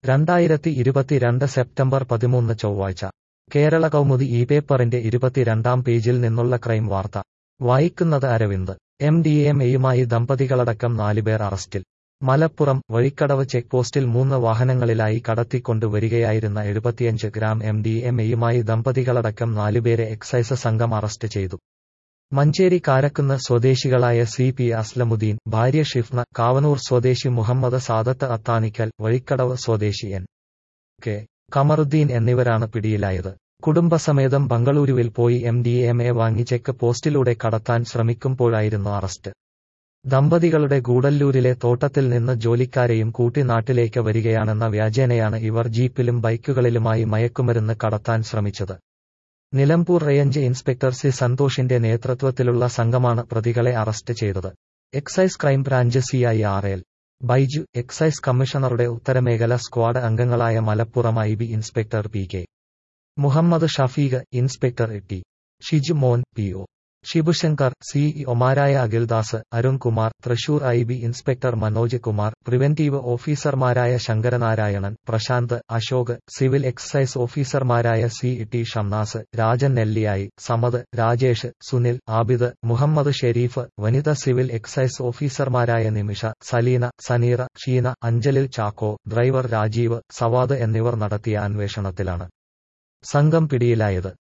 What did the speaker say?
രണ്ടായിരത്തി ഇരുപത്തിരണ്ട് സെപ്റ്റംബർ പതിമൂന്ന് ചൊവ്വാഴ്ച കേരള കൗമുദി ഈ പേപ്പറിന്റെ ഇരുപത്തിരണ്ടാം പേജിൽ നിന്നുള്ള ക്രൈം വാർത്ത വായിക്കുന്നത് അരവിന്ദ് എം ഡി എം എയുമായി ദമ്പതികളടക്കം നാലുപേർ അറസ്റ്റിൽ മലപ്പുറം വഴിക്കടവ് ചെക്ക് പോസ്റ്റിൽ മൂന്ന് വാഹനങ്ങളിലായി കടത്തിക്കൊണ്ടുവരികയായിരുന്ന എഴുപത്തിയഞ്ച് ഗ്രാം എം ഡി എം എയുമായി ദമ്പതികളടക്കം നാലുപേരെ എക്സൈസ് സംഘം അറസ്റ്റ് ചെയ്തു മഞ്ചേരി കാരക്കുന്ന് സ്വദേശികളായ സി പി അസ്ലമുദ്ദീൻ ഭാര്യ ഷിഫ്ന കാവനൂർ സ്വദേശി മുഹമ്മദ് സാദത്ത് അത്താണിക്കൽ വഴിക്കടവ് സ്വദേശി എൻ കെ കമറുദ്ദീൻ എന്നിവരാണ് പിടിയിലായത് കുടുംബസമേതം ബംഗളൂരുവിൽ പോയി എം ഡി എം എ വാങ്ങി ചെക്ക് പോസ്റ്റിലൂടെ കടത്താൻ ശ്രമിക്കുമ്പോഴായിരുന്നു അറസ്റ്റ് ദമ്പതികളുടെ ഗൂഡല്ലൂരിലെ തോട്ടത്തിൽ നിന്ന് ജോലിക്കാരെയും കൂട്ടി നാട്ടിലേക്ക് വരികയാണെന്ന വ്യാജേനയാണ് ഇവർ ജീപ്പിലും ബൈക്കുകളിലുമായി മയക്കുമരുന്ന് കടത്താൻ ശ്രമിച്ചത് നിലമ്പൂർ റേഞ്ച് ഇൻസ്പെക്ടർ സി സന്തോഷിന്റെ നേതൃത്വത്തിലുള്ള സംഘമാണ് പ്രതികളെ അറസ്റ്റ് ചെയ്തത് excise crime branch CI R L Baiju excise കമ്മീഷണറുടെ ഉത്തരമേഖല സ്ക്വാഡ് അംഗങ്ങളായ Malappuram I B inspector P K Muhammad Shafeeq inspector T Shijumon P O Shibushankar C ഒമാരായ Akhildas Arunkumar Thrissur I B inspector Manoj Kumar preventive ഓഫീസർമാരായ ശങ്കരനാരായണൻ പ്രശാന്ത് അശോക് സിവിൽ എക്സൈസ് ഓഫീസർമാരായ സി ടി ഷംനാസ് രാജൻ നെല്ലിയായി സമദ് രാജേഷ് സുനിൽ ആബിദ് മുഹമ്മദ് ഷെരീഫ് വനിത സിവിൽ എക്സൈസ് ഓഫീസർമാരായ നിമിഷ സലീന സനീറ ഷീന അഞ്ചലിൽ ചാക്കോ ഡ്രൈവർ രാജീവ് സവാദ് എന്നിവർ നടത്തിയ അന്വേഷണത്തിലാണ് സംഘം പിടിയിലായത്